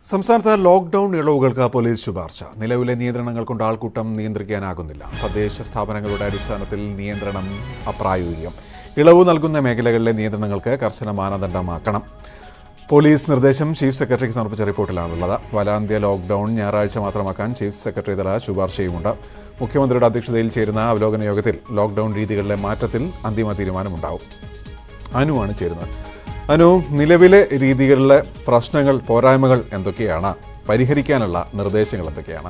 സംസ്ഥാനത്ത് lockdown ഇളവുകൾക്ക് police ശുപാർശ നിലവിലെ നിയന്ത്രണങ്ങൾ കൊണ്ട് ആൾക്കൂട്ടം നിയന്ത്രിക്കാനാകുന്നില്ല തദ്ദേശ സ്ഥാപനങ്ങളുടെ അടിസ്ഥാനത്തിൽ നിയന്ത്രണം അപ്രായോഗികം ഇളവ് നൽകുന്ന മേഖലകളിലെ നിയന്ത്രണങ്ങൾക്ക് കർശന മാനദണ്ഡമാക്കണം പോലീസ് നിർദ്ദേശം ചീഫ് സെക്രട്ടറിക്ക് സമർപ്പിച്ച റിപ്പോർട്ടിലാണുള്ളത് വലാന്ത്യ ലോക്ക്ഡൌൺ ഞായറാഴ്ച മാത്രമാക്കാൻ ചീഫ് സെക്രട്ടറി തല ശുപാർശയുമുണ്ട് മുഖ്യമന്ത്രിയുടെ അധ്യക്ഷതയിൽ ചേരുന്ന അവലോകന യോഗത്തിൽ ലോക്ക്ഡൌൺ രീതികളിലെ മാറ്റത്തിൽ അന്തിമ തീരുമാനമുണ്ടാവും അനുവാണ് ചേരുന്നത് അനു നിലവിലെ രീതികളിലെ പ്രശ്നങ്ങൾ പോരായ്മകൾ എന്തൊക്കെയാണ് പരിഹരിക്കാനുള്ള നിർദ്ദേശങ്ങൾ എന്തൊക്കെയാണ്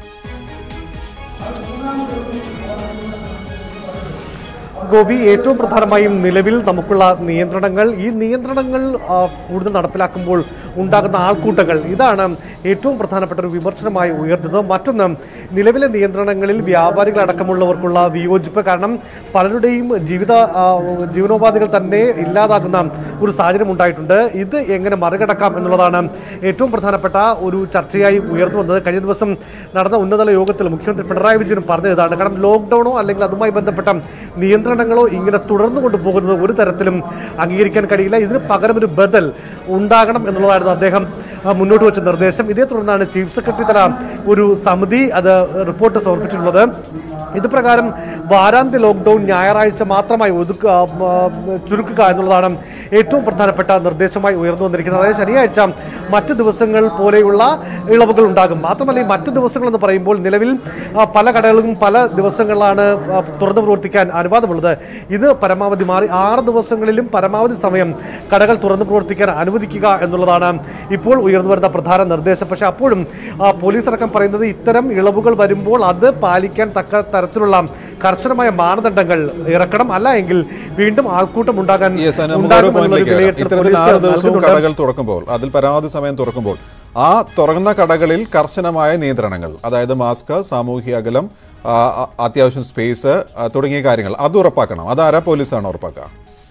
ഗോപി ഏറ്റവും പ്രധാനമായും നിലവിൽ നമുക്കുള്ള നിയന്ത്രണങ്ങൾ ഈ നിയന്ത്രണങ്ങൾ ആ, കൂടുതൽ നടപ്പിലാക്കുമ്പോൾ ഉണ്ടാകുന്ന ആൾക്കൂട്ടങ്ങൾ ഇതാണ് ഏറ്റവും പ്രധാനപ്പെട്ട ഒരു വിമർശനമായി ഉയർന്നത് മറ്റൊന്ന് നിലവിലെ നിയന്ത്രണങ്ങളിൽ വ്യാപാരികളടക്കമുള്ളവർക്കുള്ള വിയോജിപ്പ് കാരണം പലരുടെയും ജീവിത ആ, ജീവനോപാധികൾ തന്നെ ഇല്ലാതാകുന്ന ഒരു സാഹചര്യം ഉണ്ടായിട്ടുണ്ട് ഇത് എങ്ങനെ മറികടക്കാം എന്നുള്ളതാണ് ഏറ്റവും പ്രധാനപ്പെട്ട ഒരു ചർച്ചയായി ഉയർന്നു വന്നത് കഴിഞ്ഞ ദിവസം നടന്ന ഉന്നതതല യോഗത്തിൽ മുഖ്യമന്ത്രി പിണറായി വിജയൻ പറഞ്ഞത് ഇതാണ് കാരണം ലോക്ക്ഡൌണോ അല്ലെങ്കിൽ അതുമായി ബന്ധപ്പെട്ട നിയന്ത്രണങ്ങളോ ഇങ്ങനെ തുടർന്നു കൊണ്ടുപോകുന്നത് ഒരു തരത്തിലും അംഗീകരിക്കാൻ കഴിയില്ല ഇതിന് പകരം ഒരു ബദൽ ഉണ്ടാകണം എന്നുള്ളതായിരുന്നു അദ്ദേഹം ആ, മുന്നോട്ട് വെച്ച നിർദ്ദേശം ഇതേ തുടർന്നാണ് ചീഫ് സെക്രട്ടറി തല ഒരു സമിതി അത് റിപ്പോർട്ട് സമർപ്പിച്ചിട്ടുള്ളത് ഇത് പ്രകാരം വാരാന്ത്യ ലോക്ക്ഡൌൺ ഞായറാഴ്ച മാത്രമായി ഒതുക്കുക ആ, ചുരുക്കുക എന്നുള്ളതാണ് ഏറ്റവും പ്രധാനപ്പെട്ട നിർദ്ദേശമായി ഉയർന്നു വന്നിരിക്കുന്നത് അതായത് ശനിയാഴ്ച മറ്റു ദിവസങ്ങൾ പോലെയുള്ള ഇളവുകൾ ഉണ്ടാകും മാത്രമല്ല ഈ മറ്റു ദിവസങ്ങൾ എന്ന് പറയുമ്പോൾ നിലവിൽ ആ, പല കടകളിലും പല ദിവസങ്ങളിലാണ് ആ, തുറന്നു പ്രവർത്തിക്കാൻ അനുവാദമുള്ളത് ഇത് പരമാവധി മാറി ആറ് ദിവസങ്ങളിലും പരമാവധി സമയം കടകൾ തുറന്നു പ്രവർത്തിക്കാൻ അനുവദിക്കുക എന്നുള്ളതാണ് ഇപ്പോൾ ഉയർന്നു വരുന്ന പ്രധാന നിർദ്ദേശം പക്ഷേ അപ്പോഴും ആ, പോലീസ് അടക്കം പറയുന്നത് ഇത്തരം ഇളവുകൾ വരുമ്പോൾ അത് പാലിക്കാൻ തക്ക തരത്തിലുള്ള കർശനമായ മാനദണ്ഡങ്ങൾ ഇറക്കണം അല്ല എങ്കിൽ വീണ്ടും ആൾക്കൂട്ടം ഉണ്ടാകാൻ യെസ് അനു നമുക്ക് ഉണ്ടാകും ഓരോ എന്നുള്ളൊരു പോയിന്റിലേക്ക് വരാം. വിലയിരുത്തൽ ഇത്തരത്തിൽ പോലീസ് ആറ് ദിവസവും നൽകുന്നുണ്ട്. കടകൾ തുറക്കുമ്പോൾ അതിൽ പരമാവധി സമയം തുറക്കുമ്പോൾ ആ തുറന്ന കടകളിൽ കർശനമായ നിയന്ത്രണങ്ങൾ അതായത് മാസ്ക് സാമൂഹിക അകലം ആ, ആ, അത്യാവശ്യം സ്പേസ് ആ, തുടങ്ങിയ കാര്യങ്ങൾ അത് ഉറപ്പാക്കണം അതാരാ പോലീസാണ് ഉറപ്പാക്കുക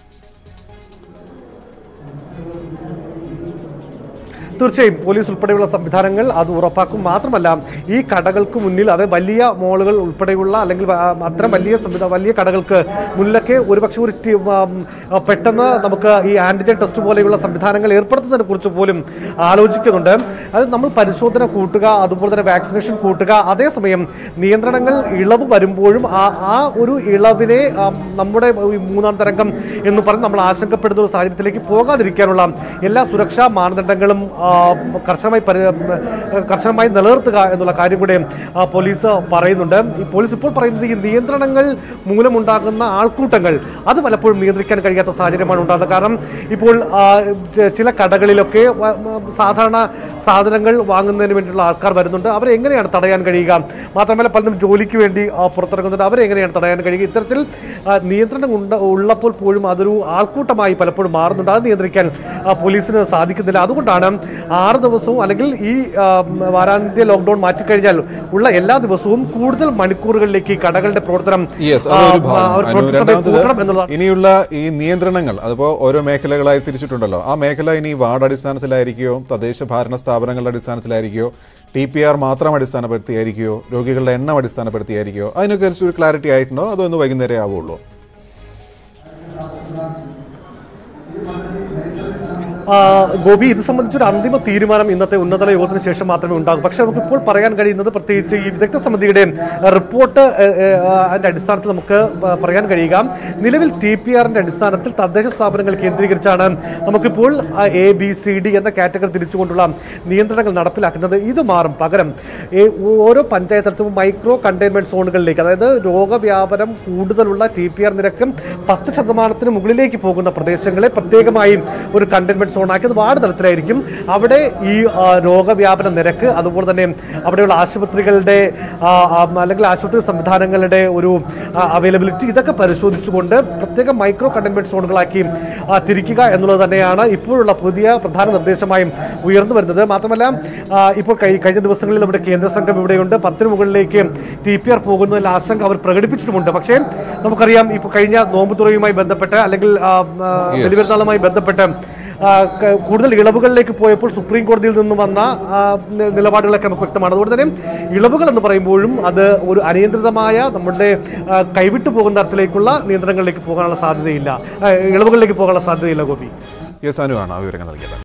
തീർച്ചയായും പോലീസ് ഉൾപ്പെടെയുള്ള സംവിധാനങ്ങൾ അത് ഉറപ്പാക്കും മാത്രമല്ല ഈ കടകൾക്ക് മുന്നിൽ അത് വലിയ മോളുകൾ ഉൾപ്പെടെയുള്ള അല്ലെങ്കിൽ ആ, അത്തരം വലിയ സംവിധാ വലിയ കടകൾക്ക് മുന്നിലൊക്കെ ഒരുപക്ഷെ ഒരു ടി- ആം, ആ, പെട്ടെന്ന് നമുക്ക് ഈ ആന്റിജൻ ടെസ്റ്റ് പോലെയുള്ള സംവിധാനങ്ങൾ ഏർപ്പെടുത്തുന്നതിനെ കുറിച്ച് പോലും ആലോചിക്കുന്നുണ്ട് അത് നമ്മൾ പരിശോധന കൂട്ടുക അതുപോലെ തന്നെ വാക്സിനേഷൻ കൂട്ടുക അതേസമയം നിയന്ത്രണങ്ങൾ ഇളവ് വരുമ്പോഴും ആ ആ ഒരു ഇളവിനെ ആം, നമ്മുടെ ഈ മൂന്നാം തരംഗം എന്ന് പറഞ്ഞ് നമ്മൾ ആശങ്കപ്പെടുന്ന ഒരു സാഹചര്യത്തിലേക്ക് പോകാതിരിക്കാനുള്ള എല്ലാ സുരക്ഷാ മാനദണ്ഡങ്ങളും ആ, കർശനമായി പരി കർശനമായി നിലനിർത്തുക എന്നുള്ള കാര്യം കൂടെ ആ, പോലീസ് പറയുന്നുണ്ട് ഈ പോലീസ് ഇപ്പോൾ പറയുന്നത് ഈ നിയന്ത്രണങ്ങൾ മൂലമുണ്ടാകുന്ന ആൾക്കൂട്ടങ്ങൾ അത് പലപ്പോഴും നിയന്ത്രിക്കാൻ കഴിയാത്ത സാഹചര്യമാണ് ഉണ്ടാകുന്നത് കാരണം ഇപ്പോൾ ആ, ച- ചില കടകളിലൊക്കെ വ- വ- സാധാരണ സാധനങ്ങൾ വാങ്ങുന്നതിന് വേണ്ടിയുള്ള ആൾക്കാർ വരുന്നുണ്ട് അവരെ എങ്ങനെയാണ് തടയാൻ കഴിയുക മാത്രമല്ല പലരും ജോലിക്ക് വേണ്ടി ആ, പുറത്തിറങ്ങുന്നുണ്ട് അവരെ എങ്ങനെയാണ് തടയാൻ കഴിയുക ഇത്തരത്തിൽ ആ, നിയന്ത്രണം ഉണ്ട് ഉള്ളപ്പോൾ പോലും അതൊരു ആൾക്കൂട്ടമായി പലപ്പോഴും മാറുന്നുണ്ട് അത് നിയന്ത്രിക്കാൻ ആ, പോലീസിന് സാധിക്കുന്നില്ല അതുകൊണ്ടാണ് ആറ് ദിവസവും അല്ലെങ്കിൽ ഈ ആ, വാരാന്ത്യ ലോക്ക്ഡൌൺ മാറ്റിക്കഴിഞ്ഞാൽ ഉള്ള എല്ലാ ദിവസവും കൂടുതൽ മണിക്കൂറുകളിലേക്ക് ഈ കടകളുടെ പ്രവർത്തനം യെസ് ആ, അതൊരു ആ, ഭാഗം അവർ അനു പ്രവർത്തന സമയം കൂട്ടണം രണ്ടാമത്തത് എന്നുള്ളതാണ് ഇനിയുള്ള ഈ നിയന്ത്രണങ്ങൾ അതിപ്പോ ഓരോ മേഖലകളായി തിരിച്ചിട്ടുണ്ടല്ലോ ആ മേഖല ഇനി വാർഡ് അടിസ്ഥാനത്തിലായിരിക്കുകയോ തദ്ദേശ ഭരണ സ്ഥാപനങ്ങളുടെ അടിസ്ഥാനത്തിലായിരിക്കുകയോ ടി പി ആർ മാത്രം അടിസ്ഥാനപ്പെടുത്തിയായിരിക്കുകയോ രോഗികളുടെ എണ്ണം അടിസ്ഥാനപ്പെടുത്തിയായിരിക്കുകയോ അതിനൊക്കെ ഒരു ക്ലാരിറ്റി ആയിട്ടുണ്ടോ അതോ ഇന്ന് വൈകുന്നേരം ആവുള്ളൂ ആ, ഗോപി ഇത് സംബന്ധിച്ചൊരു അന്തിമ തീരുമാനം ഇന്നത്തെ ഉന്നതതല യോഗത്തിന് ശേഷം മാത്രമേ ഉണ്ടാകൂ പക്ഷേ നമുക്ക് ഇപ്പോൾ പറയാൻ കഴിയുന്നത് പ്രത്യേകിച്ച് ഈ വിദഗ്ധ സമിതിയുടെ റിപ്പോർട്ട് ഏഹ്, ഏഹ്, അതിന്റെ അടിസ്ഥാനത്തിൽ നമുക്ക് പ- പറയാൻ കഴിയുക നിലവിൽ ടി പി ആറിന്റെ അടിസ്ഥാനത്തിൽ തദ്ദേശ സ്ഥാപനങ്ങൾ കേന്ദ്രീകരിച്ചാണ് നമുക്കിപ്പോൾ എ ബി സി ഡി എന്ന കാറ്റഗറി തിരിച്ചുകൊണ്ടുള്ള നിയന്ത്രണങ്ങൾ നടപ്പിലാക്കുന്നത് ഇത് മാറും പകരം ഈ ഓരോ പഞ്ചായത്തിലും മൈക്രോ കണ്ടെയ്ൻമെന്റ് സോണുകളിലേക്ക് അതായത് രോഗവ്യാപനം കൂടുതലുള്ള ടി പി ആർ നിരക്ക് പത്ത് ശതമാനത്തിന് മുകളിലേക്ക് പോകുന്ന പ്രദേശങ്ങളെ പ്രത്യേകമായി ഒരു കണ്ടെയ്ൻമെന്റ് സോണാക്കി അത് വാർഡ് തലത്തിലായിരിക്കും അവിടെ ഈ ആ, രോഗവ്യാപന നിരക്ക് അതുപോലെ തന്നെ അവിടെയുള്ള ആശുപത്രികളുടെ ആ, ആ, അല്ലെങ്കിൽ ആശുപത്രി സംവിധാനങ്ങളുടെ ഒരു അവൈലബിലിറ്റി ഇതൊക്കെ പരിശോധിച്ചുകൊണ്ട് പ്രത്യേക മൈക്രോ കണ്ടെയ്ൻമെന്റ് സോണുകളാക്കി ആ, തിരിക്കുക എന്നുള്ളത് തന്നെയാണ് ഇപ്പോഴുള്ള പുതിയ പ്രധാന നിർദ്ദേശമായും ഉയർന്നു വരുന്നത് മാത്രമല്ല ആ, ഇപ്പോൾ കഴി- കഴിഞ്ഞ ദിവസങ്ങളിൽ നമ്മുടെ കേന്ദ്ര സംഘം ഇവിടെയുണ്ട് പത്തിന് മുകളിലേക്ക് ടി പി ആർ പോകുന്നതിൽ ആശങ്ക അവർ പ്രകടിപ്പിച്ചിട്ടുമുണ്ട് പക്ഷേ നമുക്കറിയാം ഇപ്പോൾ കഴിഞ്ഞ നോമ്പ് തുറയുമായി ബന്ധപ്പെട്ട് അല്ലെങ്കിൽ ആ, ആ, Yes. ബലിപെരുന്നാളുമായി ബന്ധപ്പെട്ട് ആ, ക- കൂടുതൽ ഇളവുകളിലേക്ക് പോയപ്പോൾ സുപ്രീം കോടതിയിൽ നിന്ന് വന്ന ആ, നി- നിലപാടുകളൊക്കെ നമുക്ക് വ്യക്തമാണ് അതുകൊണ്ട് തന്നെ ഇളവുകൾ എന്ന് പറയുമ്പോഴും അത് ഒരു അനിയന്ത്രിതമായ നമ്മുടെ ആ, കൈവിട്ടു പോകുന്ന തരത്തിലേക്കുള്ള നിയന്ത്രണങ്ങളിലേക്ക് പോകാനുള്ള സാധ്യതയില്ല ആ, ഇളവുകളിലേക്ക് പോകാനുള്ള സാധ്യതയില്ല ഗോപി യെസ് അനുവാണ് ആ വിവരങ്ങൾ നൽകിയത്